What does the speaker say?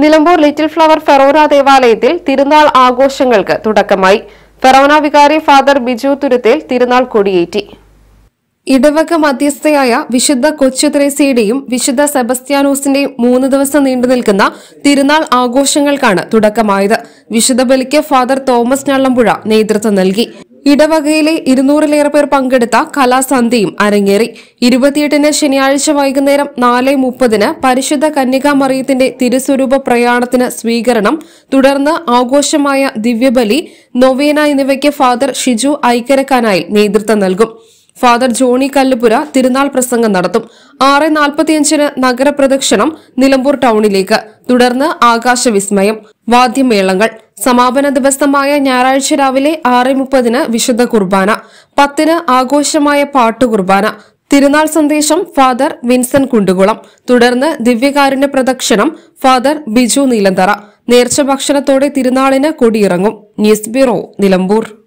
Nilambur little flower Forane ദേവാലയത്തിൽ തിരുനാൾ ആഘോഷങ്ങൾക്ക് തുടക്കമായി ഫെറോന വികാരി ഫാദർ ബിജു തുരുത്തേൽ തിരുനാൾ കൊടിയേറ്റി ഇടവക മധ്യസ്ഥയായ വിശുദ്ധ കൊച്ചു ത്രേസ്യയുടെയും വിശുദ്ധ സെബസ്ത്യാനോസിന്റെയും മൂന്ന് ദിവസം നീണ്ടു നിൽക്കുന്ന തിരുനാൾ ആഘോഷങ്ങൾക്കാണ് തുടക്കമായത് വിശുദ്ധ ബലിക്ക് ഫാദർ തോമസ് ഞള്ളമ്പുഴ നേതൃത്വം നൽകി ഇടവകയിലെ ഇരുന്നൂറിലേറെ പേർ പങ്കെടുത്ത കലാസന്ധ്യയും അരങ്ങേറി ഇരുപത്തിയെട്ടിന് ശനിയാഴ്ച വൈകുന്നേരം നാല് മുപ്പതിന് പരിശുദ്ധ കന്യകാ മറിയത്തിന്റെ തിരുസ്വരൂപ പ്രയാണത്തിന് സ്വീകരണം തുടർന്ന് ആഘോഷമായ ദിവ്യബലി നൊവേന എന്നിവയ്ക്ക് ഫാദർ ഷിജു ഐക്കരക്കാനായി നേതൃത്വം നൽകും ഫാദർ ജോണി കല്ലുപുര തിരുനാൾ പ്രസംഗം നടത്തും ആറ് നാൽപ്പത്തിയഞ്ചിന് നഗരപ്രദക്ഷിണം നിലമ്പൂർ ടൗണിലേക്ക് തുടർന്ന് ആകാശവിസ്മയം വാദ്യമേളങ്ങൾ സമാപന ദിവസമായ ഞായറാഴ്ച രാവിലെ ആറ് മുപ്പതിന് വിശുദ്ധ കുർബാന പത്തിന് ആഘോഷമായ പാട്ടുകുർബാന തിരുനാൾ സന്ദേശം ഫാദർ വിൻസൻ കുണ്ടുകുളം തുടർന്ന് ദിവ്യകാരുണ്യ പ്രദക്ഷിണം ഫാദർ ബിജു നീലന്തറ നേർച്ച ഭക്ഷണത്തോടെ തിരുനാളിന് കൊടിയിറങ്ങും ന്യൂസ് ബ്യൂറോ നിലമ്പൂർ